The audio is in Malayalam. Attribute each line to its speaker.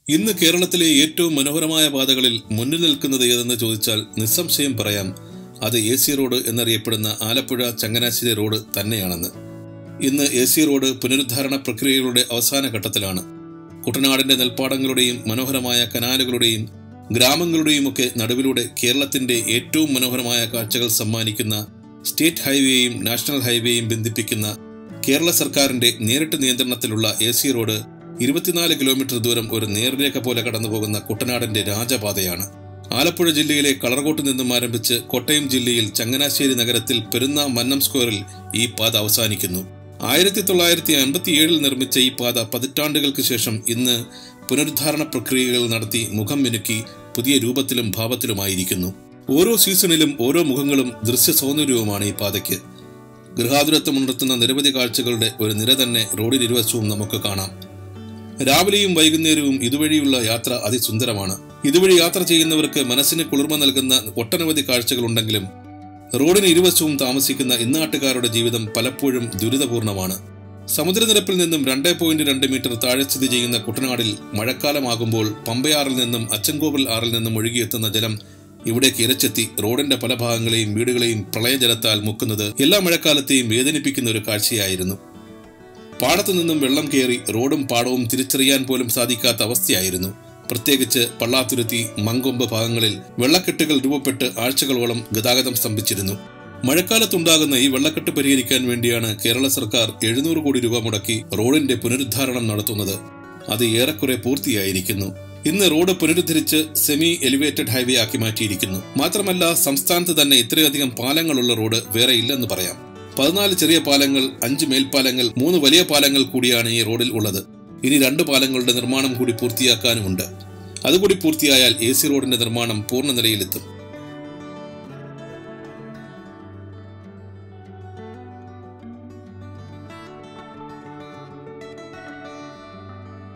Speaker 1: ഇന്ന് കേരളത്തിലെ ഏറ്റവും മനോഹരമായ പാതകളിൽ മുന്നിൽ നിൽക്കുന്നത് ഏതെന്ന് ചോദിച്ചാൽ നിസ്സംശയം പറയാം അത് എ സി റോഡ് എന്നറിയപ്പെടുന്ന ആലപ്പുഴ ചങ്ങനാശ്ശേരി റോഡ് തന്നെയാണെന്ന് ഇന്ന് എ സി റോഡ് പുനരുദ്ധാരണ പ്രക്രിയകളുടെ അവസാന ഘട്ടത്തിലാണ് കുട്ടനാടിന്റെ നെൽപ്പാടങ്ങളുടെയും മനോഹരമായ കനാലുകളുടെയും ഗ്രാമങ്ങളുടെയും ഒക്കെ നടുവിലൂടെ കേരളത്തിന്റെ ഏറ്റവും മനോഹരമായ കാഴ്ചകൾ സമ്മാനിക്കുന്ന സ്റ്റേറ്റ് ഹൈവേയും നാഷണൽ ഹൈവേയും ബന്ധിപ്പിക്കുന്ന കേരള സർക്കാരിന്റെ നേരിട്ട് നിയന്ത്രണത്തിലുള്ള എ സി റോഡ് ഇരുപത്തിനാല് കിലോമീറ്റർ ദൂരം ഒരു നേർരേഖ പോലെ കടന്നുപോകുന്ന കുട്ടനാടിന്റെ രാജപാതയാണ് ആലപ്പുഴ ജില്ലയിലെ കളർകോട്ട് നിന്നും ആരംഭിച്ച് കോട്ടയം ജില്ലയിൽ ചങ്ങനാശ്ശേരി നഗരത്തിൽ പെരുന്ന മന്നം സ്ക്വയറിൽ ഈ പാത അവസാനിക്കുന്നു ആയിരത്തി തൊള്ളായിരത്തി അൻപത്തിയേഴിൽ നിർമ്മിച്ച ഈ പാത പതിറ്റാണ്ടുകൾക്ക് ശേഷം ഇന്ന് പുനരുദ്ധാരണ പ്രക്രിയകൾ നടത്തി മുഖം മിനുക്കി പുതിയ രൂപത്തിലും ഭാവത്തിലുമായിരിക്കുന്നു ഓരോ സീസണിലും ഓരോ മുഖങ്ങളും ദൃശ്യ സൗന്ദര്യവുമാണ് ഈ പാതയ്ക്ക് ഗൃഹാതുരത്വമുണർത്തുന്ന നിരവധി കാഴ്ചകളുടെ ഒരു നിര തന്നെ റോഡിനിരുവശവും നമുക്ക് കാണാം രാവിലെയും വൈകുന്നേരവും ഇതുവഴിയുള്ള യാത്ര അതിസുന്ദരമാണ് ഇതുവഴി യാത്ര ചെയ്യുന്നവർക്ക് മനസ്സിന് കുളിർമ നൽകുന്ന ഒട്ടനവധി കാഴ്ചകളുണ്ടെങ്കിലും റോഡിന് ഇരുവശവും താമസിക്കുന്ന ഇന്നാട്ടുകാരുടെ ജീവിതം പലപ്പോഴും ദുരിതപൂർണമാണ് സമുദ്രനിരപ്പിൽ നിന്നും രണ്ട് പോയിന്റ് രണ്ട് മീറ്റർ താഴെ സ്ഥിതി ചെയ്യുന്ന കുട്ടനാടിൽ മഴക്കാലമാകുമ്പോൾ പമ്പയാറിൽ നിന്നും അച്ചൻകോവിൽ ആറിൽ നിന്നും ഒഴുകിയെത്തുന്ന ജലം ഇവിടേക്ക് ഇരച്ചെത്തി റോഡിന്റെ പല ഭാഗങ്ങളെയും വീടുകളെയും പ്രളയജലത്താൽ മുക്കുന്നത് എല്ലാ മഴക്കാലത്തെയും വേദനിപ്പിക്കുന്ന ഒരു കാഴ്ചയായിരുന്നു പാടത്തു നിന്നും വെള്ളം കയറി റോഡും പാടവും തിരിച്ചറിയാൻ പോലും സാധിക്കാത്ത അവസ്ഥയായിരുന്നു പ്രത്യേകിച്ച് പള്ളാത്തുരുത്തി മങ്കൊമ്പ് ഭാഗങ്ങളിൽ വെള്ളക്കെട്ടുകൾ രൂപപ്പെട്ട് ആഴ്ചകളോളം ഗതാഗതം സ്തംഭിച്ചിരുന്നു മഴക്കാലത്തുണ്ടാകുന്ന ഈ വെള്ളക്കെട്ട് പരിഹരിക്കാൻ വേണ്ടിയാണ് കേരള സർക്കാർ എഴുന്നൂറ് കോടി രൂപ മുടക്കി റോഡിന്റെ പുനരുദ്ധാരണം നടത്തുന്നത് അത് ഏറെക്കുറെ പൂർത്തിയായിരിക്കുന്നു ഇന്ന് റോഡ് പുനരുദ്ധരിച്ച് സെമി എലിവേറ്റഡ് ഹൈവേ ആക്കി മാറ്റിയിരിക്കുന്നു മാത്രമല്ല സംസ്ഥാനത്ത് തന്നെ ഇത്രയധികം പാലങ്ങളുള്ള റോഡ് വേറെ ഇല്ലെന്ന് പറയാം പതിനാല് ചെറിയ പാലങ്ങൾ അഞ്ച് മേൽപ്പാലങ്ങൾ മൂന്ന് വലിയ പാലങ്ങൾ കൂടിയാണ് ഈ റോഡിൽ ഉള്ളത് ഇനി രണ്ട് പാലങ്ങളുടെ നിർമ്മാണം കൂടി പൂർത്തിയാക്കാനുമുണ്ട് അതുകൂടി പൂർത്തിയായാൽ എ സി റോഡിന്റെ നിർമ്മാണം പൂർണ്ണ നിലയിലെത്തും